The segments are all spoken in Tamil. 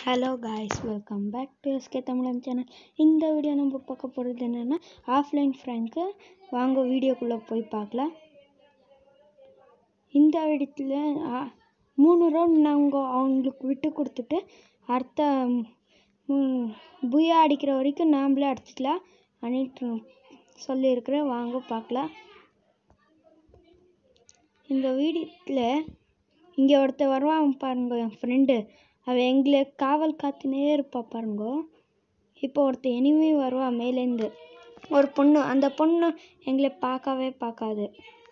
hello guys welcome back to SK Tamilan channel இந்த வீடியோ நம்ம பார்க்க போகிறது என்னென்னா ஆஃப்லைன் ஃப்ரேங்க்கு வாங்க வீடியோக்குள்ளே போய் பார்க்கலாம் இந்த இடத்துல ஆ, மூணு ரவுண்ட் நாங்கள் அவங்களுக்கு விட்டு கொடுத்துட்டு அடுத்த ம், புயா அடிக்கிற வரைக்கும் நாம்ளே அடிச்சிக்கலாம் அன்னிட்டு சொல்லியிருக்கிறேன் வாங்க பார்க்கலாம் இந்த வீடியோவில் இங்கே ஒருத்தர் வருவான் பாருங்க என் ஃப்ரெண்டு அவன் எங்களை காவல் காத்துனே இருப்பா பாருங்க இப்போ ஒருத்தர் இனிமே வருவா மேலேருந்து ஒரு பொண்ணு அந்த பொண்ணு எங்களை பார்க்கவே பார்க்காது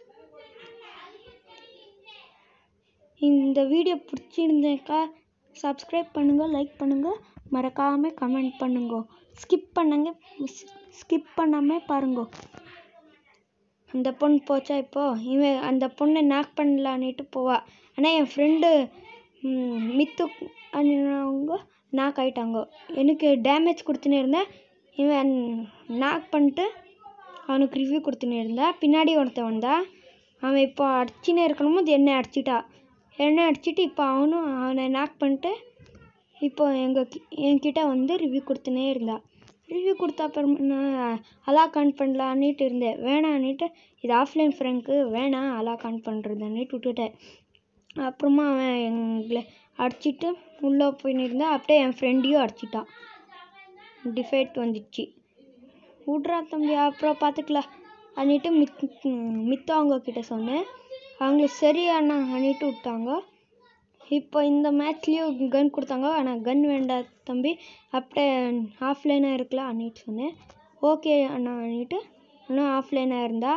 இந்த வீடியோ பிடிச்சிருந்தேக்கா சப்ஸ்கிரைப் பண்ணுங்க லைக் பண்ணுங்க மறக்காம கமெண்ட் பண்ணுங்க ஸ்கிப் பண்ணுங்க ஸ்கிப் பண்ணாம பாருங்க அந்த பொண்ணு போச்சா இப்போ இவன் அந்த பொண்ணை நாக் பண்ணலான்னுட்டு போவா ஆனால் என் ஃப்ரெண்டு மித்து அவங்க நாக் ஆயிட்டாங்க எனக்கு டேமேஜ் கொடுத்துன்னு இருந்தேன் இவன் நாக் பண்ணிட்டு அவனுக்கு ரிவ்யூ கொடுத்துன்னு இருந்தா பின்னாடி ஒருத்தன் வந்தா அவன் இப்போ அடிச்சுன்னு இருக்கணும் போது என்னை அடிச்சிட்டா என்னை அடிச்சிட்டு இப்போ அவனும் அவனை நாக் பண்ணிட்டு இப்போ எங்கள் என்கிட்ட வந்து ரிவ்யூ கொடுத்துனே இருந்தா ரிவ்யூ கொடுத்த அப்புறம் நான் அலா கான் பண்ணலான்னுட்டு இருந்தேன் வேணான்னுட்டு இது ஆஃப்லைன் ஃப்ரெண்ட்க்கு வேணாம் அலா கான் பண்ணுறதுன்னுட்டு விட்டுட்டேன் அப்புறமா அவன் எங்களை அடிச்சிட்டு உள்ளே போயின்னு இருந்தா அப்படியே என் ஃப்ரெண்டையும் அடிச்சிட்டான் டிஃபைட் வந்துச்சு விட்றா தம்பி அப்புறம் பார்த்துக்கலாம் அன்னிட்டு மித் மித்த அவங்க கிட்ட சொன்னேன் அவங்க சரி அண்ணா அன்னிட்டு விட்டாங்க இப்போ இந்த மேட்ச்லேயும் கன் கொடுத்தாங்க ஆனால் கன் வேண்டாம் தம்பி அப்படியே ஆஃப்லைனாக இருக்கலாம் அன்னிட்டு சொன்னேன் ஓகே அண்ணா அன்னிட்டு அண்ணா ஆஃப்லைனாக இருந்தா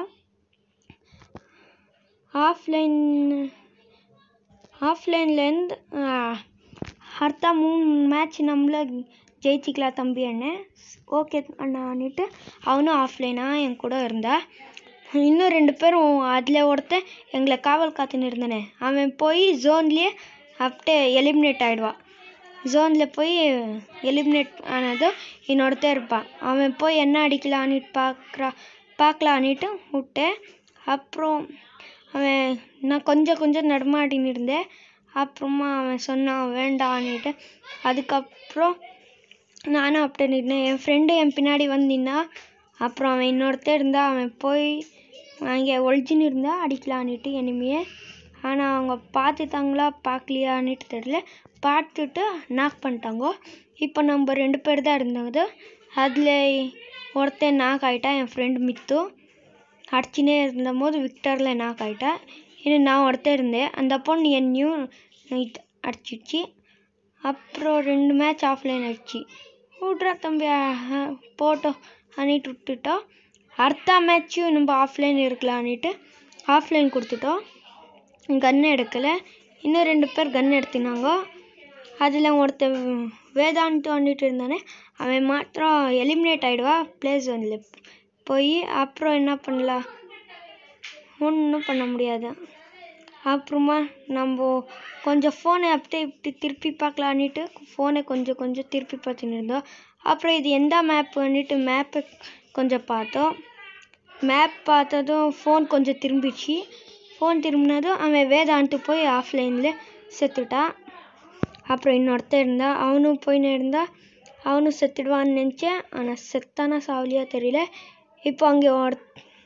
ஆஃப்லைன் ஆஃப்லைன்லேருந்து அடுத்த மூணு மேட்ச் நம்மள ஜெயிச்சிக்கலாம் தம்பி அண்ணன் ஓகே அண்ணான்னுட்டு அவனும் ஆஃப்லைனாக என் கூட இருந்தா இன்னும் ரெண்டு பேரும் அதில் ஒருத்தன் எங்களை காவல் காத்துன்னு இருந்தானே அவன் போய் ஜோன்லேயே அப்படியே எலிமினேட் ஆகிடுவான் ஜோனில் போய் எலிமினேட் ஆனதும் இன்னொருத்தன் இருப்பான் அவன் போய் என்ன அடிக்கலான்னுட்டு பார்க்குறா பார்க்கலான்னுட்டு விட்டேன் அப்புறம் அவன் நான் கொஞ்சம் கொஞ்சம் நடமாடின்னு இருந்தேன் அப்புறமா அவன் சொன்னான் வேண்டான்னுட்டு அதுக்கப்புறம் நானும் அப்படியே நின்னேன் என் ஃப்ரெண்டு என் பின்னாடி வந்து நின்னா அப்புறம் அவன் இன்னொருத்தன் இருந்தா அவன் போய் அங்கே ஒழிஞ்சின்னு இருந்தா அடிக்கலான்னுட்டு இனிமையே ஆனால் அவங்க பார்த்துட்டாங்களா பார்க்கலையான்னுட்டு தெரியல பார்த்துட்டு நாக் பண்ணிட்டாங்க இப்போ நம்ம ரெண்டு பேர் தான் இருந்தாங்க அதில் ஒருத்தன் நாக் ஆகிட்டான் என் ஃப்ரெண்டு மித்து அடிச்சுனே இருந்தபோது விக்டரில் நாக் ஆகிட்டா இன்னும் நான் ஒருத்தன் இருந்தேன் அந்த பொண்ணு என்னையும் நைட் அடிச்சிடுச்சு அப்புறம் ரெண்டு மேட்ச் ஆஃப்லைன் ஆயிடுச்சு விட்றா தம்பி அஹ், போட்டோம் அன்னிட்டு விட்டுட்டோம் அடுத்த மேட்ச்சும் நம்ம ஆஃப்லைன் இருக்கலான்னுட்டு ஆஃப்லைன் கொடுத்துட்டோம் கன் எடுக்கலை இன்னும் ரெண்டு பேர் கன் எடுத்தினாங்க அதில் ஒருத்தன் வேதாந்த் வந்துட்டு இருந்தானே அவன் மாத்திரம் எலிமினேட் ஆகிடுவா பிளேஸ் ஒன்ல போய் அப்புறம் என்ன பண்ணலாம் ஒன்றும் பண்ண முடியாது அப்புறமா நம்ம கொஞ்சம் ஃபோனை அப்படியே இப்படி திருப்பி பார்க்கலான்னுட்டு ஃபோனை கொஞ்சம் கொஞ்சம் திருப்பி பார்த்துன்னு இருந்தோம் அப்புறம் இது எந்த மேப் வந்துட்டு மேப்பை கொஞ்சம் பார்த்தோம் மேப் பார்த்ததும் ஃபோன் கொஞ்சம் திரும்பிச்சு ஃபோன் திரும்பினதும் அவன் வேதான்ட்டு போய் ஆஃப்லைனில் செத்துட்டான் அப்புறம் இன்னொருத்தன் இருந்தா அவனும் போயின்னு இருந்தா அவனும் செத்துடுவான்னு நினச்சேன் ஆனால் செத்தானா சாவலியா தெரியல இப்போ அங்கே ஒரு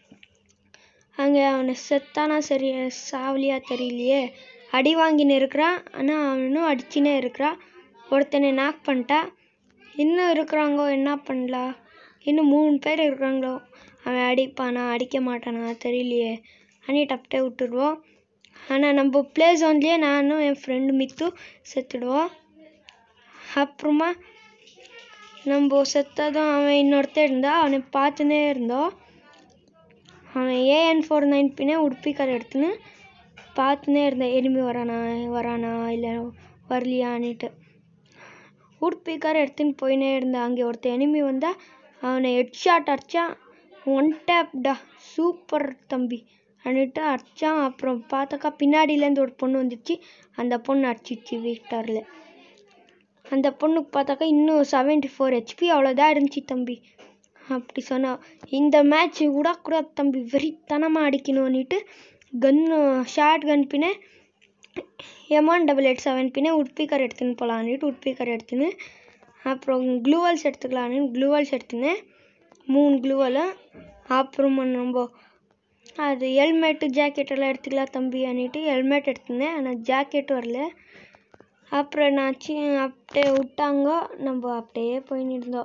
அங்கே அவனை செத்தானா சரி சாவலியா தெரியலையே அடி வாங்கின்னு இருக்கிறான் ஆனால் அவனும் அடிச்சுனே இருக்கிறான் ஒருத்தனை நாக் பண்ணிட்டான் இன்னும் இருக்கிறாங்கோ என்ன பண்ணலாம் இன்னும் மூணு பேர் இருக்கிறாங்களோ அவன் அடிப்பானா அடிக்க மாட்டானா தெரியலையே அன்னிட்டு அப்படியே விட்டுடுவோம் ஆனால் நம்ம ப்ளே ஜோன்லேயே நானும் என் ஃப்ரெண்டு மித்து செத்துடுவோம் அப்புறமா நம்ம செத்ததும் அவன் இன்னொருத்தன் இருந்தா அவனை பார்த்துனே இருந்தோம் அவன் ஏஎன் ஃபோர் நைன் பின்னே உடுப்பி கரை எடுத்துன்னு பார்த்துனே இருந்தேன் எலும்பி வரானா வரானா இல்லை வரலையான்னுட்டு உடுப்பி கரை எடுத்துன்னு போயினே இருந்தேன் அங்கே ஒருத்தன் எனிமி வந்தா அவனை ஹெட் ஷாட் அடிச்சான் ஒன் டேப்டா சூப்பர் தம்பி அன்னிட்டு அடிச்சான் அப்புறம் பார்த்தாக்கா பின்னாடியிலேருந்து ஒரு பொண்ணு வந்துச்சு அந்த பொண்ணு அடிச்சிச்சு விக்டரில் அந்த பொண்ணுக்கு பார்த்தாக்கா இன்னும் செவன்ட்டி ஃபோர் ஹெச்பி அவ்வளோதான் இருந்துச்சு தம்பி அப்படி சொன்னா இந்த மேட்ச் விடக்கூடாது தம்பி வெறித்தனமாக அடிக்கணும்னுட்டு கன்னு ஷார்ட் கன் பின்னே எமான் டபுள் எயிட் செவன் பின்னே உட்பீக்கர் எடுத்துன்னு போகலான்ட்டு உட்பீக்கர் எடுத்துன்னு அப்புறம் க்ளூவல்ஸ் எடுத்துக்கலான்னு க்ளூவல்ஸ் எடுத்துன்னு மூணு க்ளூவல் அப்புறமா நம்ம அது ஹெல்மெட்டு ஜாக்கெட் எல்லாம் எடுத்துக்கலாம் தம்பி அன்னிட்டு ஹெல்மெட் எடுத்துருந்தேன் ஆனால் ஜாக்கெட் வரல அப்புறம் என்னாச்சு அப்படியே விட்டாங்க நம்ம அப்படியே போயின்னு இருந்தோம்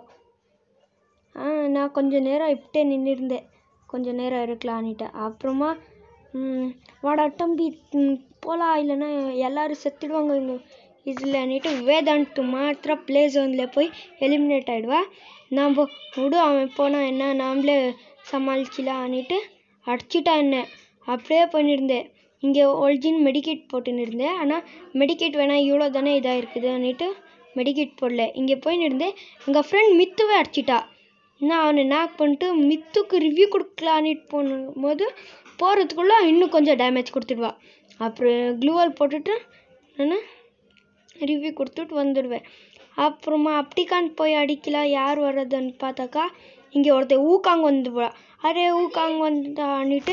ஆ நான் கொஞ்ச நேரம் இப்படியே நின்றுருந்தேன் கொஞ்ச நேரம் இருக்கலான்னுட்டு அப்புறமா ம், வாடா தம்பி ம், போலாம் இல்லைன்னா எல்லாரும் செத்துடுவாங்க இங்கே இதுலன்னுட்டு வேதாந்த் மாத்திரம் ப்ளே ஜோனில் போய் எலிமினேட் ஆகிடுவா நாம் விடு அவன் போனால் என்ன நாமளே சமாளிச்சிலான்னுட்டு அடிச்சிட்டா என்ன அப்படியே பண்ணியிருந்தேன் இங்கே ஒரிஜின் மெடிக்கேட் போட்டுன்னு இருந்தேன் ஆனால் மெடிக்கேட் வேணாம் இவ்வளோ தானே இதாக இருக்குதுன்னுட்டு மெடிக்கேட் போடல இங்கே போயின்னு இருந்தேன் எங்கள் ஃப்ரெண்ட் மித்துவே அடிச்சிட்டா நான் அவனை நாக் பண்ணிட்டு மித்துக்கு ரிவ்யூ கொடுக்கலான்னுட்டு போகும்போது போகிறதுக்குள்ளே இன்னும் கொஞ்சம் டேமேஜ் கொடுத்துடுவா அப்புறம் க்ளூவால் போட்டுட்டு நான் ரிவ்யூ கொடுத்துட்டு வந்துடுவேன் அப்புறமா அப்படிக்கான் போய் அடிக்கலாம் யார் வர்றதுன்னு பார்த்தாக்கா இங்கே ஒருத்தர் ஊக்காங்க வந்து போடா அரே ஊக்காங்க வந்துட்டான்னுட்டு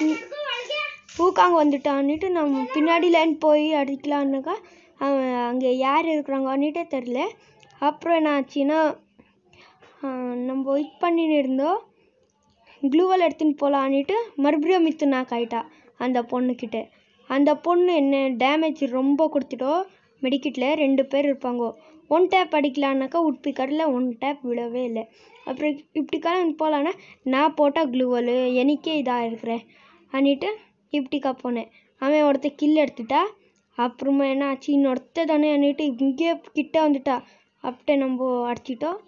ஊக்காங்க வந்துட்டான்னுட்டு நம்ம பின்னாடி லைன் போய் அடிக்கலான்னாக்கா அவன் அங்கே யார் இருக்கிறாங்கன்னுட்டே தெரில அப்புறம் என்ன ஆச்சுன்னா ஆஹ் நம்ம இது பண்ணின்னு இருந்தோம் க்ளூவல் எடுத்துன்னு போகலான்னுட்டு மறுபடியும் மித்து நாக் ஆயிட்டா அந்த பொண்ணுக்கிட்ட அந்த பொண்ணு என்ன டேமேஜ் ரொம்ப கொடுத்துட்டோம் மெடிக்கிட்டில் ரெண்டு பேர் இருப்பாங்க ஒன் டேப் அடிக்கலான்னாக்கா உட்பிக்கரில் ஒன் டேப் விடவே இல்லை அப்புறம் இப்படிக்காக போகலான்னா நான் போட்டால் க்ளூவல் எனக்கே இதாக இருக்கிறேன் அன்னிட்டு இப்படிக்கா போனேன் அவன் ஒருத்த கில் எடுத்துட்டா அப்புறமா என்ன ஆச்சு இன்னொருத்த தானே அன்னிட்டு இங்கே கிட்ட வந்துட்டா அப்படியே நம்ம அடிச்சிட்டோம்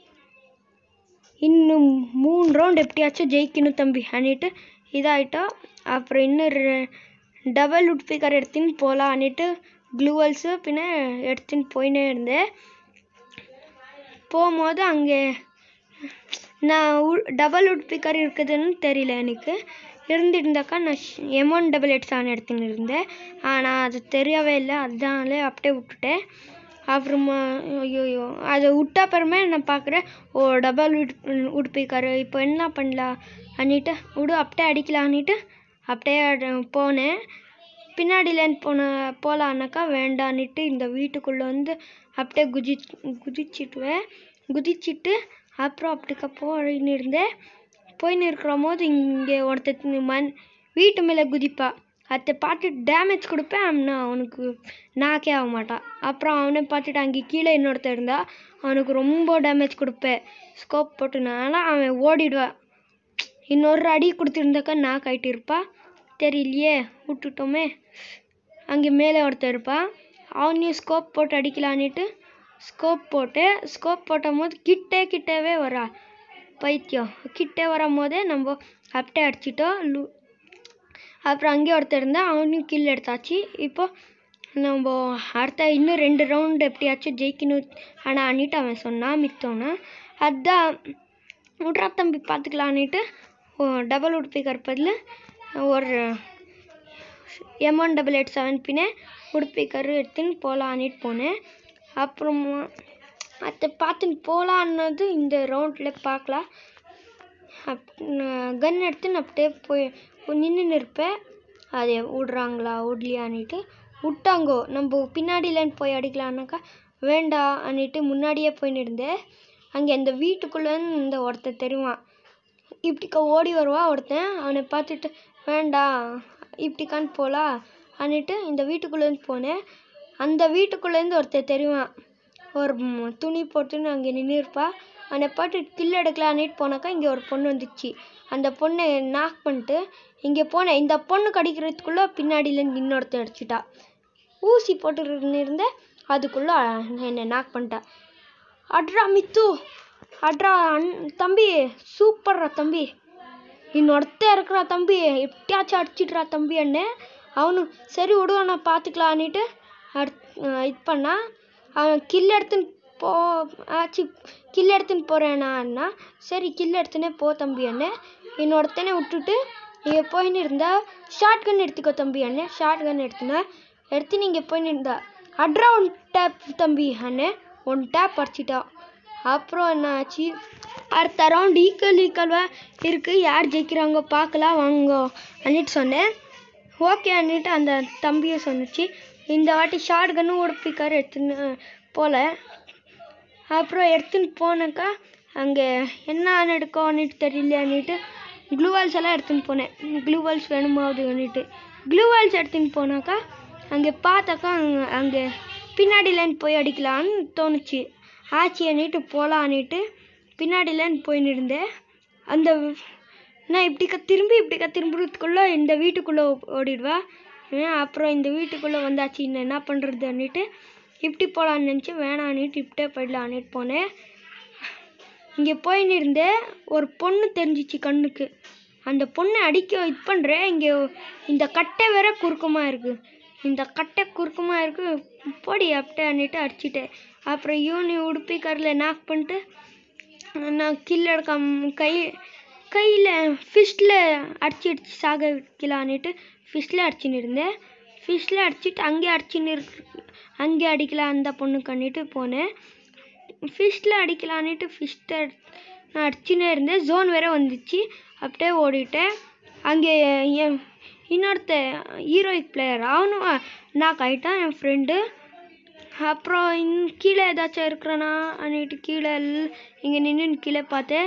இன்னும் மூணு ரவுண்ட் எப்படியாச்சும் ஜெயிக்கணும் தம்பி அன்னிட்டு இதாகிட்டோம் அப்புறம் இன்னும் டபுள் உட் ஸ்பீக்கர் எடுத்துன்னு போகலாம் அன்னிட்டு க்ளூவல்ஸு பின்ன எடுத்துன்னு போயினே இருந்தேன் போகும்போது அங்கே நான் டபுள் உட் ஸ்பீக்கர் இருக்குதுன்னு தெரியல எனக்கு இருந்திருந்தாக்கா நான் எமௌண்ட் டபுள் எயிட் செவன் எடுத்துன்னு இருந்தேன் ஆனால் அது தெரியவே இல்லை அதனால அப்படியே விட்டுட்டேன் அப்புறமா ஐயோயோ அதை விட்ட அப்புறமே நான் பார்க்குறேன் ஓ டபுள் உட் உடுப்பிக்காரு இப்போ என்ன பண்ணலாம் அன்னிட்டு விடு அப்படியே அடிக்கலான்னுட்டு அப்படியே அட- போனேன் பின்னாடிலேருந்து போன போகலான்னாக்கா வேண்டான்னுட்டு இந்த வீட்டுக்குள்ளே வந்து அப்படியே குதி குதிச்சிட்டுவேன் குதிச்சிட்டு அப்புறம் அப்படிக்கா போயின்னு இருந்தேன் போயின்னு இருக்கிற போது இங்கே ஒருத்தர் மண் வீட்டு மேலே குதிப்பா அதை பார்த்து டேமேஜ் கொடுப்பேன் ஆனால் அவனுக்கு நாக்கே ஆக மாட்டான் அப்புறம் அவனை பார்த்துட்டு அங்கே கீழே இன்னொருத்தன் இருந்தா அவனுக்கு ரொம்ப டேமேஜ் கொடுப்பேன் ஸ்கோப் போட்டுனால அவன் ஓடிடுவான் இன்னொரு அடி கொடுத்துருந்தாக்கா நாக் ஆகிட்டு இருப்பா தெரியலையே விட்டுட்டோமே அங்கே மேலே ஒருத்தன் இருப்பான் அவனையும் ஸ்கோப் போட்டு அடிக்கலான்னுட்டு ஸ்கோப் போட்டு ஸ்கோப் போட்டும் போது கிட்டே கிட்டவே வரா பைத்தியம் கிட்டே வரும் போதே நம்ம அப்படியே அடிச்சிட்டோம் லூ அப்புறம் அங்கேயே ஒருத்தர் இருந்தால் அவனையும் கில் எடுத்தாச்சு இப்போ நம்ம அடுத்த இன்னும் ரெண்டு ரவுண்டு எப்படியாச்சும் ஜெயிக்கணும் ஆனால் அன்னிட்டு அவன் சொன்னான் மித்தோன்னு அதான் விட்றா தம்பி பார்த்துக்கலான்னுட்டு டபுள் உடுப்பிக்கர் பதில் ஒரு எம்ஒன் டபுள் எயிட் செவன் பின்னே உடுப்பிக்கர் எடுத்துன்னு போகலான்னுட்டு போனேன் அப்புறமா அதை பார்த்துன்னு போகலான்னது இந்த ரவுண்டில் பார்க்கலாம் அப் கன் எடுத்துன்னு அப்படியே போய் நின்றுன்னு இருப்பேன் அது விட்றாங்களா விட்லையான்னுட்டு விட்டாங்கோ நம்ம பின்னாடியிலன்னு போய் அடிக்கலான்னாக்கா வேண்டாம் அன்னிட்டு முன்னாடியே போயின்னு இருந்தேன் அங்கே இந்த வீட்டுக்குள்ளேன்னு இந்த ஒருத்தன் தெரியுவான் இப்படிக்கா ஓடி வருவா ஒருத்தன் அவனை பார்த்துட்டு வேண்டாம் இப்படிக்கான்னு போகலாம் அன்னிட்டு இந்த வீட்டுக்குள்ளேருந்து போனேன் அந்த வீட்டுக்குள்ளேருந்து ஒருத்தன் தெரியுவான் ஒரு ம், துணி போட்டுன்னு அங்கே நின்று இருப்பா அவனை பாட்டு கில் எடுக்கலான்னுட்டு போனாக்கா இங்கே ஒரு பொண்ணு வந்துச்சு அந்த பொண்ணை நாக் பண்ணிட்டு இங்கே போனேன் இந்த பொண்ணு கடிக்கிறதுக்குள்ளே பின்னாடியிலேருந்து இன்னொருத்தன் அடிச்சிட்டா ஊசி போட்டு இருந்தேன் அதுக்குள்ளே என்னை நாக் பண்ணிட்டா அட்ரா மித்து அட்ரா அண் தம்பி சூப்பர்ரா தம்பி இன்னொருத்தன் இருக்கிறா தம்பி எப்படியாச்சும் அடிச்சிட்றா தம்பி அண்ணன் அவனு சரி விடுவா நான் பார்த்துக்கலான்னுட்டு அட் இது பண்ணா அவன் கில் எடுத்துன்னு போ ஆச்சு கில் எடுத்துன்னு போகிறேனா அண்ணா சரி கில் எடுத்துனே போ தம்பி அண்ணன் இன்னொருத்தனை விட்டுட்டு இங்கே போயின்னு இருந்தா ஷார்ட் கன் எடுத்துக்கோ தம்பி அண்ணன் ஷார்ட் கன் எடுத்துனேன் எடுத்து நீங்கள் போயின்னு இருந்தா அட்ரா ஒன் டேப் தம்பி அண்ணன் ஒன் டேப் அடிச்சிட்டான் அப்புறம் என்ன ஆச்சு அடுத்த ரவுண்ட் ஈக்குவல் ஈக்குவலாக இருக்குது யார் ஜெயிக்கிறாங்க பார்க்கலாம் வாங்க அன்னிட்டு சொன்னேன் ஓகே அன்னிட்டு அந்த தம்பியை சொன்னிச்சு இந்த வாட்டி ஷார்ட் கன்னு உடுப்பிக்கார் எடுத்துன்னு போகல அப்புறம் எடுத்துன்னு போனாக்கா அங்கே என்ன நடக்கும்னுட்டு தெரியலையான்னுட்டு க்ளூவால்ஸ் எல்லாம் எடுத்துன்னு போனேன் க்ளூவால்ஸ் வேணுமாவதுன்னுட்டு க்ளூவால்ஸ் எடுத்துன்னு போனாக்கா அங்கே பார்த்தாக்கா அங்கே அங்கே பின்னாடிலேருந்து போய் அடிக்கலான்னு தோணுச்சு ஆச்சின்னுட்டு போகலான்னுட்டு பின்னாடிலேருந்து போயின்னு இருந்தேன் அந்த நான் இப்படிக்கா திரும்பி இப்படிக்கா திரும்புறதுக்குள்ளே இந்த வீட்டுக்குள்ளே ஓடிடுவா ஏன் அப்புறம் இந்த வீட்டுக்குள்ளே வந்தாச்சு இன்னும் என்ன பண்ணுறதுன்னுட்டு இப்படி போகலான்னு நினச்சி வேணான்னுட்டு இப்படியே போயிடலான்னுட்டு போனேன் இங்கே போயின்னு இருந்தேன் ஒரு பொண்ணு தெரிஞ்சிச்சு கண்ணுக்கு அந்த பொண்ணை அடிக்க இது பண்ணுறேன் இங்கே இந்த கட்டை வேற குறுக்கமாக இருக்குது இந்த கட்டை குறுக்கமாக இருக்கு போடி அப்படின்னுட்டு அடிச்சிட்டேன் அப்புறம் யூனி உடுப்பி கரில் நாக் பண்ணிட்டு நான் கில் எடுக்காம கை கையில் ஃபிஸ்டில் அடிச்சு அடிச்சு சாக வைக்கலான்னுட்டு ஃபிஸ்டில் அடிச்சுன்னு இருந்தேன் ஃபிஸ்டில் அடிச்சுட்டு அங்கே அடிச்சுன்னு இருக்கு அங்கே அடிக்கலாம் அந்த பொண்ணு கண்ணிட்டு போனேன் ஃபிஸ்டில் அடிக்கலான்னுட்டு ஃபிஸ்ட்டை நான் அடிச்சுன்னே இருந்தேன் ஜோன் வேற வந்துச்சு அப்படியே ஓடிட்டேன் அங்கே என் இன்னொருத்த ஹீரோயிக் பிளேயர் அவனும் நாக் ஆகிட்டான் என் ஃப்ரெண்டு அப்புறம் இன் கீழே ஏதாச்சும் இருக்கிறானா அன்னிட்டு கீழே இங்கே நின்று கீழே பார்த்தேன்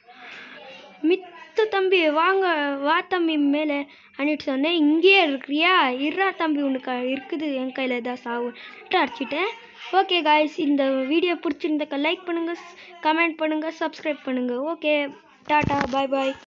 மித்த தம்பி வாங்க வா தம்பி மேலே அன்னிட்டு சொன்னேன் இங்கேயே இருக்கிறியா இருறா தம்பி உனக்கு இருக்குது என் கையில் ஏதாவது சாவுன்ட்டு அடிச்சிட்டேன் ஓகே காய்ஸ் இந்த வீடியோ பிடிச்சிருந்தாக்கா லைக் பண்ணுங்கள் கமெண்ட் பண்ணுங்கள் சப்ஸ்கிரைப் பண்ணுங்கள் ஓகே டாட்டா பாய் பாய்